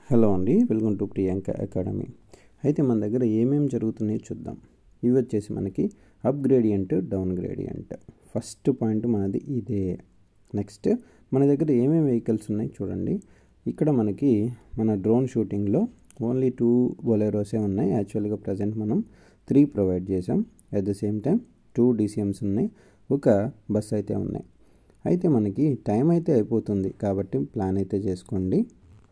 hello అండి welcome to Priyanka academy అయితే మన దగ్గర ఏమేమి జరుగుతున్నాయో చూద్దాం ఇవి వచ్చేసి మనకి up gradient down gradient first point మనది ఇదే నెక్స్ట్ మన దగ్గర ఏమేమి వెహికల్స్ ఉన్నాయి చూడండి ఇక్కడ మనకి మన డ్రోన్ షూటింగ్లో ఓన్లీ టూ బొలెరోసే ఉన్నాయి యాక్చువల్గా ప్రజెంట్ మనం త్రీ ప్రొవైడ్ చేసాం at the same time two DCMs ఉన్నాయి ఒక బస్ అయితే ఉన్నాయి అయితే మనకి టైం అయితే అయిపోతుంది కాబట్టి ప్లాన్ అయితే చేసుకోండి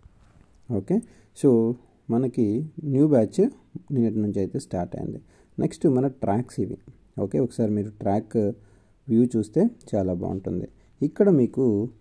ఓకే సో మనకి న్యూ బ్యాచ్ నిన్నటి నుంచి అయితే స్టార్ట్ అయింది నెక్స్ట్ మన ట్రాక్స్ ఇవి ఓకే ఒకసారి మీరు ట్రాక్ వ్యూ చూస్తే చాలా బాగుంటుంది ఇక్కడ మీకు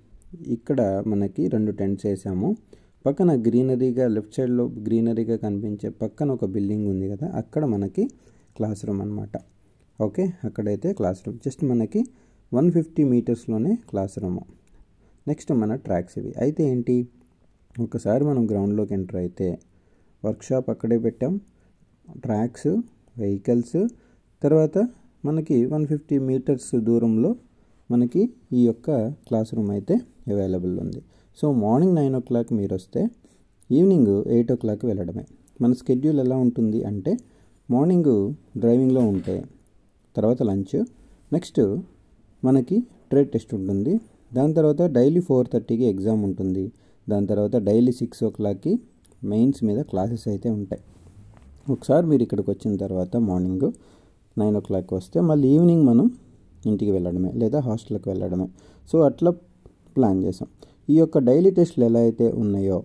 ఇక్కడ మనకి రెండు టెంట్స్ వేసాము పక్కన గ్రీనరీగా లెఫ్ట్ సైడ్లో గ్రీనరీగా కనిపించే పక్కన ఒక బిల్డింగ్ ఉంది కదా అక్కడ మనకి క్లాస్ రూమ్ అనమాట ఓకే అక్కడైతే క్లాస్ రూమ్ జస్ట్ మనకి వన్ ఫిఫ్టీ మీటర్స్లోనే క్లాస్ రూమ్ నెక్స్ట్ మన ట్రాక్స్ ఇవి అయితే ఏంటి ఒకసారి మనం గ్రౌండ్లోకి ఎంటర్ అయితే వర్క్షాప్ అక్కడే పెట్టాం ట్రాక్స్ వెహికల్స్ తర్వాత మనకి వన్ ఫిఫ్టీ మీటర్స్ దూరంలో మనకి ఈ యొక్క క్లాస్ రూమ్ అయితే అవైలబుల్ ఉంది so morning nine o'clock మీరు వస్తే ఈవినింగ్ ఎయిట్ ఓ క్లాక్ వెళ్ళడమే మన స్కెడ్యూల్ ఎలా ఉంటుంది అంటే మార్నింగ్ డ్రైవింగ్లో ఉంటే తర్వాత లంచ్ నెక్స్ట్ మనకి ట్రేడ్ టెస్ట్ ఉంటుంది దాని తర్వాత డైలీ ఫోర్ థర్టీకి ఎగ్జామ్ ఉంటుంది దాని తర్వాత డైలీ సిక్స్ ఓ క్లాక్కి మెయిన్స్ మీద క్లాసెస్ అయితే ఉంటాయి ఒకసారి మీరు ఇక్కడికి వచ్చిన తర్వాత మార్నింగ్ నైన్ ఓ క్లాక్ వస్తే మళ్ళీ ఈవినింగ్ మనం ఇంటికి వెళ్ళడమే లేదా హాస్టల్కి వెళ్ళడమే సో అట్లా ప్లాన్ చేసాం ఈ యొక్క డైలీ టెస్ట్లు ఎలా అయితే ఉన్నాయో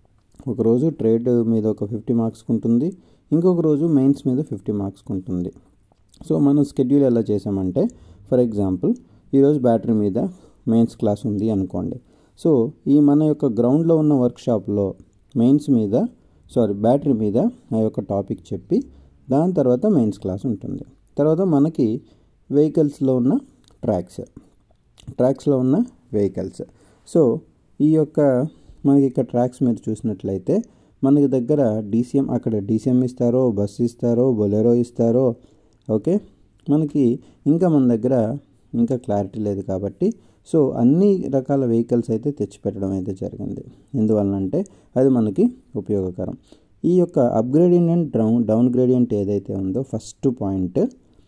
ఒకరోజు ట్రేడ్ మీద ఒక ఫిఫ్టీ మార్క్స్ ఉంటుంది ఇంకొక రోజు మెయిన్స్ మీద ఫిఫ్టీ మార్క్స్ ఉంటుంది సో మనం స్కెడ్యూల్ ఎలా చేసామంటే ఫర్ ఎగ్జాంపుల్ ఈరోజు బ్యాటరీ మీద మెయిన్స్ క్లాస్ ఉంది అనుకోండి సో ఈ మన యొక్క గ్రౌండ్లో ఉన్న వర్క్షాప్లో మెయిన్స్ మీద సారీ బ్యాటరీ మీద ఆ యొక్క టాపిక్ చెప్పి దాని తర్వాత మెయిన్స్ క్లాస్ ఉంటుంది తర్వాత మనకి వెహికల్స్లో ఉన్న ట్రాక్స్ ట్రాక్స్లో ఉన్న వెహికల్స్ సో ఈ యొక్క మనకి ఇక్కడ ట్రాక్స్ మీరు చూసినట్లయితే మనకి దగ్గర డీసీఎం అక్కడ డీసీఎం ఇస్తారో బస్ ఇస్తారో బొలెరో ఇస్తారో ఓకే మనకి ఇంకా మన దగ్గర ఇంకా క్లారిటీ లేదు కాబట్టి సో అన్ని రకాల వెహికల్స్ అయితే తెచ్చిపెట్టడం అయితే జరిగింది ఎందువలనంటే అది మనకి ఉపయోగకరం ఈ యొక్క up gradient and down down gradient ఏదైతే ఉందో ఫస్ట్ పాయింట్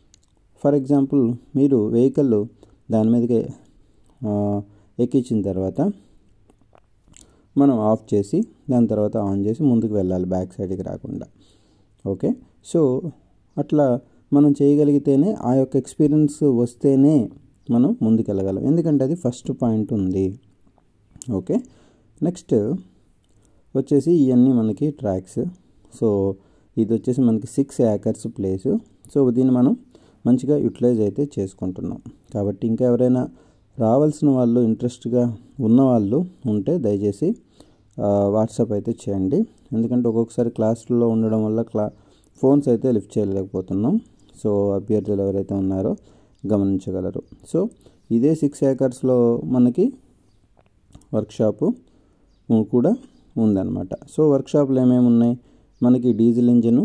ఫర్ ఎగ్జాంపుల్ మీరు వెహికల్ దాని మీదకి ఎక్కించిన తర్వాత మనం ఆఫ్ చేసి దాని తర్వాత ఆన్ చేసి ముందుకు వెళ్ళాలి బ్యాక్ సైడ్కి రాకుండా ఓకే సో అట్లా మనం చేయగలిగితేనే ఆ యొక్క ఎక్స్పీరియన్స్ వస్తేనే మనం ముందుకెళ్ళగలం ఎందుకంటే అది ఫస్ట్ పాయింట్ ఉంది ఓకే నెక్స్ట్ వచ్చేసి ఇవన్నీ మనకి ట్రాక్స్ సో ఇది వచ్చేసి మనకి సిక్స్ ఏకర్స్ ప్లేస్ సో దీన్ని మనం మంచిగా యూటిలైజ్ అయితే చేసుకుంటున్నాం కాబట్టి ఇంకా ఎవరైనా రావాల్సిన వాళ్ళు ఇంట్రెస్ట్గా ఉన్నవాళ్ళు ఉంటే దయచేసి వాట్సాప్ అయితే చేయండి ఎందుకంటే ఒక్కొక్కసారి క్లాసుల్లో ఉండడం వల్ల క్లా ఫోన్స్ అయితే లిఫ్ట్ చేయలేకపోతున్నాం సో అభ్యర్థులు ఎవరైతే ఉన్నారో గమనించగలరు సో ఇదే సిక్స్ ఏకర్స్లో మనకి వర్క్షాపు కూడా ఉందన్నమాట సో వర్క్షాప్లో ఏమేమి ఉన్నాయి మనకి diesel engine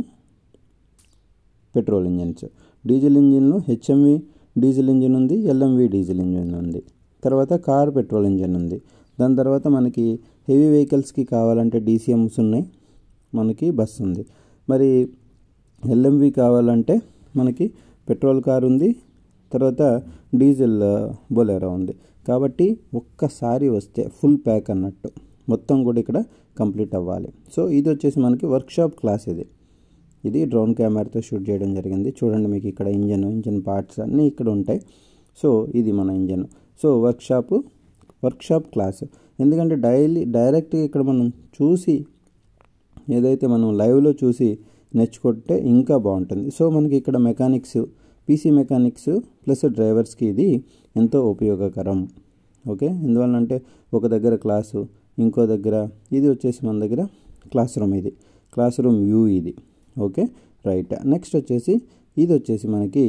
petrol engines diesel ఇంజిన్లో హెచ్ఎంవి డీజిల్ ఇంజిన్ ఉంది ఎల్ఎంవి డీజిల్ ఇంజిన్ ఉంది తర్వాత కార్ పెట్రోల్ ఇంజిన్ ఉంది దాని తర్వాత మనకి హెవీ వెహికల్స్కి కావాలంటే డీసీఎంస్ ఉన్నాయి మనకి బస్ ఉంది మరి ఎల్ఎంవి కావాలంటే మనకి పెట్రోల్ కార్ ఉంది తర్వాత డీజిల్ బొలెరో ఉంది కాబట్టి ఒక్కసారి వస్తే ఫుల్ ప్యాక్ అన్నట్టు మొత్తం కూడా ఇక్కడ కంప్లీట్ అవ్వాలి సో ఇది వచ్చేసి మనకి వర్క్షాప్ క్లాస్ ఇది ఇది డ్రోన్ కెమెరాతో షూట్ చేయడం జరిగింది చూడండి మీకు ఇక్కడ ఇంజన్ ఇంజన్ పార్ట్స్ అన్నీ ఇక్కడ ఉంటాయి సో ఇది మన engine so workshop workshop class ఎందుకంటే డైలీ డైరెక్ట్గా ఇక్కడ మనం చూసి ఏదైతే మనం లైవ్లో చూసి నేర్చుకుంటే ఇంకా బాగుంటుంది సో మనకి ఇక్కడ మెకానిక్స్ పీసీ మెకానిక్స్ ప్లస్ డ్రైవర్స్కి ఇది ఎంతో ఉపయోగకరం ఓకే ఎందువల్లంటే ఒక దగ్గర క్లాసు ఇంకో దగ్గర ఇది వచ్చేసి మన దగ్గర క్లాస్ రూమ్ ఇది క్లాస్ రూమ్ వ్యూ ఇది ఓకే రైట్ నెక్స్ట్ వచ్చేసి ఇది వచ్చేసి మనకి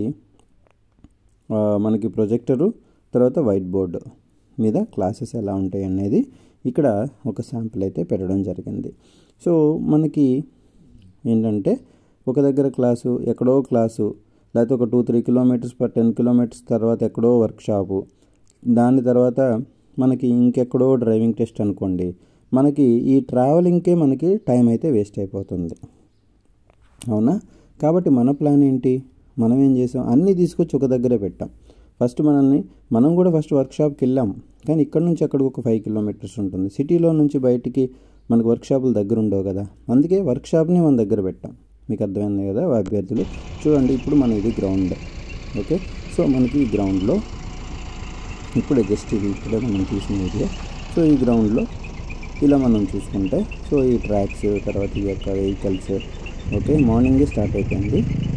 మనకి ప్రొజెక్టరు తర్వాత వైట్ బోర్డు మీద క్లాసెస్ ఎలా ఉంటాయి అనేది ఇక్కడ ఒక శాంపుల్ అయితే పెట్టడం జరిగింది సో మనకి ఏంటంటే ఒక దగ్గర క్లాసు ఎక్కడో క్లాసు లేకపోతే ఒక two three kilometres per ten kilometres తర్వాత ఎక్కడో వర్క్షాపు దాని తర్వాత మనకి ఇంకెక్కడో డ్రైవింగ్ టెస్ట్ అనుకోండి మనకి ఈ ట్రావెలింగ్కే మనకి టైం అయితే వేస్ట్ అయిపోతుంది అవునా కాబట్టి మన ప్లాన్ ఏంటి మనం ఏం చేసాం అన్నీ తీసుకొచ్చి ఒక దగ్గరే పెట్టాం ఫస్ట్ మనల్ని మనం కూడా ఫస్ట్ వర్క్షాప్కి వెళ్ళాం కానీ ఇక్కడ నుంచి అక్కడికి ఒక ఫైవ్ కిలోమీటర్స్ ఉంటుంది సిటీలో నుంచి బయటికి మనకు వర్క్షాపులు దగ్గర ఉండవు కదా అందుకే వర్క్షాప్ని మన దగ్గర పెట్టాం మీకు అర్థమైంది కదా అభ్యర్థులు చూడండి ఇప్పుడు మన ఇది గ్రౌండ్ ఓకే సో మనకి ఈ గ్రౌండ్లో ఇప్పుడే జస్ట్ ఇది ఇప్పుడే మనం తీసిన ఏరియా సో ఈ గ్రౌండ్లో ఇలా మనం చూసుకుంటే సో ఈ ట్రాక్స్ తర్వాత ఈ యొక్క వెహికల్స్ ఓకే మార్నింగే స్టార్ట్ అయిపోయింది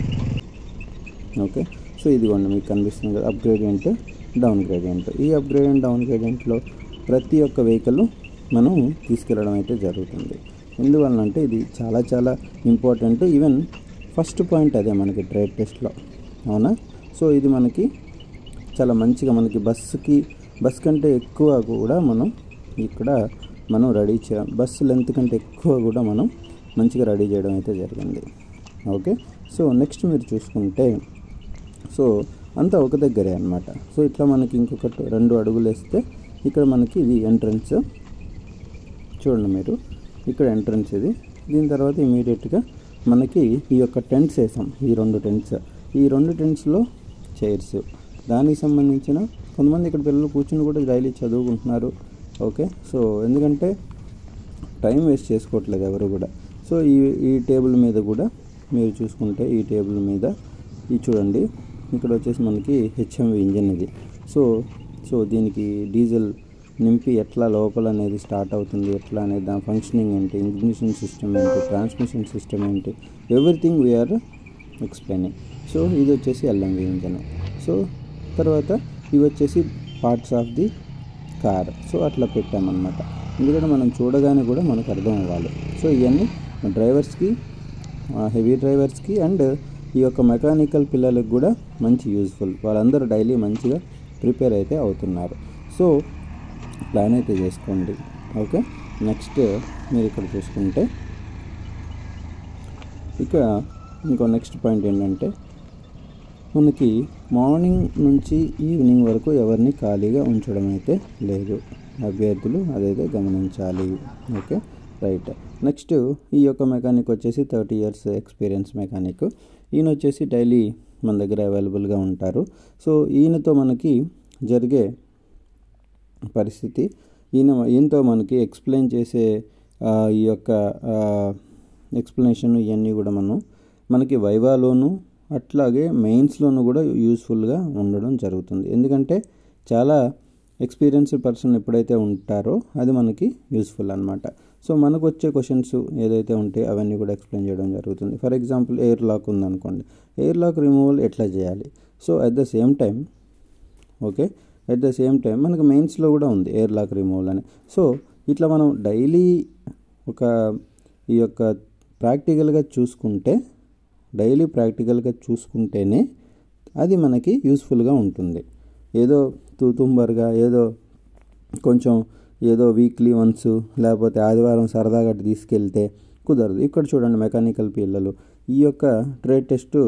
ఓకే సో ఇదిగోండి మీకు కనిపిస్తుంది కదా అప్ గ్రేడియంట్ డౌన్ గ్రేడియంట్ ఈ అప్ గ్రేడియంట్ డౌన్ గ్రేడియంట్లో ప్రతి ఒక్క వెహికల్ మనం తీసుకెళ్ళడం అయితే జరుగుతుంది ఎందువలన అంటే ఇది చాలా చాలా ఇంపార్టెంట్ ఈవెన్ ఫస్ట్ పాయింట్ అదే మనకి ట్రేడ్ టెస్ట్లో అవునా సో ఇది మనకి చాలా మంచిగా మనకి బస్సుకి బస్ కంటే ఎక్కువ కూడా మనం ఇక్కడ మనం రెడీ చే బస్సు లెంత్ కంటే ఎక్కువ కూడా మనం మంచిగా రెడీ చేయడం అయితే జరిగింది ఓకే సో నెక్స్ట్ మీరు చూసుకుంటే సో అంతా ఒక దగ్గరే అనమాట సో ఇట్లా మనకి ఇంకొక రెండు అడుగులు వేస్తే ఇక్కడ మనకి ఇది ఎంట్రన్స్ చూడండి మీరు ఇక్కడ ఎంట్రన్స్ ఇది దీని తర్వాత ఇమీడియట్గా మనకి ఈ యొక్క టెంట్స్ వేసాం ఈ రెండు టెంట్స్ ఈ రెండు టెంట్స్లో చైర్స్ దానికి సంబంధించిన కొంతమంది ఇక్కడ పిల్లలు కూర్చుని కూడా డైలీ చదువుకుంటున్నారు ఓకే సో ఎందుకంటే టైం వేస్ట్ చేసుకోవట్లేదు ఎవరు కూడా సో ఈ ఈ టేబుల్ మీద కూడా మీరు చూసుకుంటే ఈ టేబుల్ మీద ఇది చూడండి ఇక్కడ వచ్చేసి మనకి హెచ్ఎంవి ఇంజన్ ఇది సో సో దీనికి డీజిల్ నింపి ఎట్లా లోపల అనేది స్టార్ట్ అవుతుంది ఎట్లా అనేది దాని ఫంక్షనింగ్ ఏంటి ఇగ్నిషన్ సిస్టమ్ ఏంటి ట్రాన్స్మిషన్ సిస్టమ్ ఏంటి ఎవ్రీథింగ్ వీఆర్ ఎక్స్ప్లెయినింగ్ సో ఇది వచ్చేసి ఎల్ఎంవి ఇంజన్ సో తర్వాత ఇవి వచ్చేసి parts of the car so అట్లా పెట్టామన్నమాట ఎందుకంటే మనం చూడగానే కూడా మనకు అర్థం అవ్వాలి సో ఇవన్నీ డ్రైవర్స్కి హెవీ డ్రైవర్స్కి అండ్ ఈ యొక్క మెకానికల్ పిల్లలకు కూడా మంచి యూజ్ఫుల్ వాళ్ళందరూ డైలీ మంచిగా ప్రిపేర్ అయితే అవుతున్నారు సో ప్లాన్ అయితే చేసుకోండి ఓకే నెక్స్ట్ మీరు ఇక్కడ చూసుకుంటే ఇక్కడ ఇంకో నెక్స్ట్ పాయింట్ ఏంటంటే మనకి మార్నింగ్ నుంచి ఈవినింగ్ వరకు ఎవరిని ఖాళీగా ఉంచడం అయితే లేదు అభ్యర్థులు అదైతే గమనించాలి ఓకే రైట్ నెక్స్ట్ ఈ యొక్క మెకానిక్ వచ్చేసి థర్టీ ఇయర్స్ ఎక్స్పీరియన్స్ మెకానిక్ ఈయన వచ్చేసి డైలీ మన దగ్గర అవైలబుల్గా ఉంటారు సో ఈయనతో మనకి జరిగే పరిస్థితి ఈయన ఈయనతో మనకి ఎక్స్ప్లెయిన్ చేసే ఆ, ఈ యొక్క ఎక్స్ప్లెనేషన్ ఇవన్నీ కూడా మనం మనకి వైవాలోను అట్లాగే మెయిన్స్లోనూ కూడా యూస్ఫుల్గా ఉండడం జరుగుతుంది ఎందుకంటే చాలా ఎక్స్పీరియన్స్డ్ పర్సన్ ఎప్పుడైతే ఉంటారో అది మనకి యూస్ఫుల్ అనమాట సో మనకు వచ్చే క్వశ్చన్స్ ఏదైతే ఉంటాయో అవన్నీ కూడా ఎక్స్ప్లెయిన్ చేయడం జరుగుతుంది ఫర్ ఎగ్జాంపుల్ ఎయిర్ లాక్ ఉందనుకోండి ఎయిర్ లాక్ రిమూవల్ ఎట్లా చేయాలి so at the same time okay at the same time మనకు మెయిన్స్లో కూడా ఉంది ఎయిర్ లాక్ రిమూవల్ అని సో ఇట్లా మనం డైలీ ఒక ఈ యొక్క ప్రాక్టికల్గా చూసుకుంటే డైలీ ప్రాక్టికల్గా చూసుకుంటేనే అది మనకి యూస్ఫుల్గా ఉంటుంది ఏదో తూతుంబర్గా ఏదో కొంచెం ఏదో వీక్లీ వన్స్ లేకపోతే ఆదివారం సరదాగా అటు తీసుకెళ్తే కుదరదు ఇక్కడ చూడండి మెకానికల్ పిల్లలు ఈ యొక్క ట్రేడ్ టెస్ట్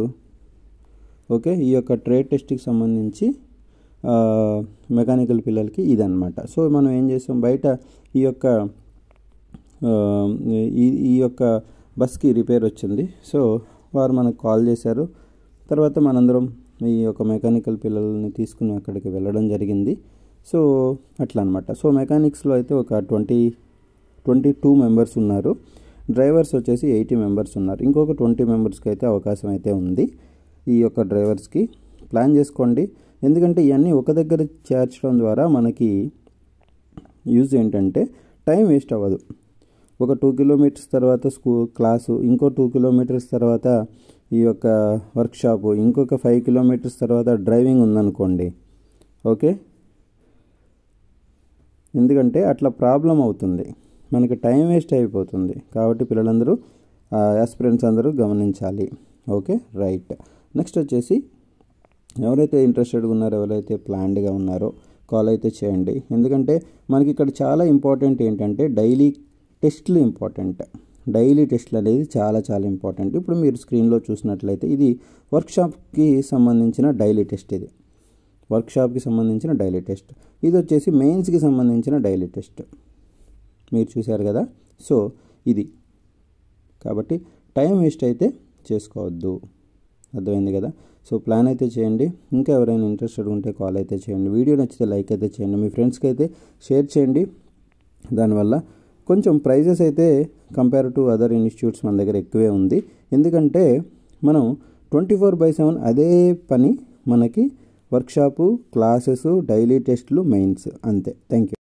ఓకే ఈ యొక్క ట్రేడ్ టెస్ట్కి సంబంధించి ఆ, మెకానికల్ పిల్లలకి ఇదన్నమాట సో మనం ఏం చేసాం బయట ఈ యొక్క ఆ, ఈ ఈ యొక్క బస్కి రిపేర్ వచ్చింది సో వారు మనకు కాల్ చేశారు తర్వాత మనందరం ఈ యొక్క మెకానికల్ పిల్లల్ని తీసుకుని అక్కడికి వెళ్ళడం జరిగింది సో అట్లా అనమాట సో మెకానిక్స్లో అయితే ఒక ట్వంటీ ట్వంటీ టూ మెంబర్స్ ఉన్నారు డ్రైవర్స్ వచ్చేసి ఎయిటీ మెంబర్స్ ఉన్నారు ఇంకొక ట్వంటీ మెంబర్స్కి అయితే అవకాశం అయితే ఉంది ఈ యొక్క డ్రైవర్స్కి ప్లాన్ చేసుకోండి ఎందుకంటే ఇవన్నీ ఒక దగ్గర చేర్చడం ద్వారా మనకి యూజ్ ఏంటంటే టైం వేస్ట్ అవ్వదు ఒక టూ కిలోమీటర్స్ తర్వాత స్కూ క్లాసు ఇంకో టూ కిలోమీటర్స్ తర్వాత ఈ యొక్క వర్క్షాపు ఇంకొక ఫైవ్ కిలోమీటర్స్ తర్వాత డ్రైవింగ్ ఉందనుకోండి ఓకే ఎందుకంటే అట్లా ప్రాబ్లం అవుతుంది మనకి టైం వేస్ట్ అయిపోతుంది కాబట్టి పిల్లలందరూ యాస్పిరెంట్స్ అందరూ గమనించాలి ఓకే రైట్ నెక్స్ట్ వచ్చేసి ఎవరైతే ఇంట్రెస్టెడ్గా ఉన్నారో ఎవరైతే ప్లాన్డ్గా ఉన్నారో కాల్ అయితే చేయండి ఎందుకంటే మనకి ఇక్కడ చాలా ఇంపార్టెంట్ ఏంటంటే డైలీ టెస్ట్లు ఇంపార్టెంట్ డైలీ టెస్ట్లు అనేది చాలా చాలా ఇంపార్టెంట్ ఇప్పుడు మీరు స్క్రీన్లో చూసినట్లయితే ఇది వర్క్షాప్కి సంబంధించిన డైలీ టెస్ట్ ఇది వర్క్షాప్కి సంబంధించిన డైలీ టెస్ట్ ఇది వచ్చేసి మెయిన్స్కి సంబంధించిన డైలీ టెస్ట్ మీరు చూశారు కదా సో ఇది కాబట్టి టైం వేస్ట్ అయితే చేసుకోవద్దు అర్థమైంది కదా సో ప్లాన్ అయితే చేయండి ఇంకా ఎవరైనా ఇంట్రెస్టెడ్ ఉంటే కాల్ అయితే చేయండి వీడియో నచ్చితే లైక్ అయితే చేయండి మీ ఫ్రెండ్స్కి అయితే షేర్ చేయండి దానివల్ల కొంచెం ప్రైజెస్ అయితే కంపేర్ టు అదర్ ఇన్స్టిట్యూట్స్ మన దగ్గర ఎక్కువే ఉంది ఎందుకంటే మనం ట్వంటీ ఫోర్ బై సెవెన్ అదే పని మనకి వర్క్షాపు క్లాసెస్ డైలీ టెస్ట్లు మెయిన్స్ అంతే థ్యాంక్ యూ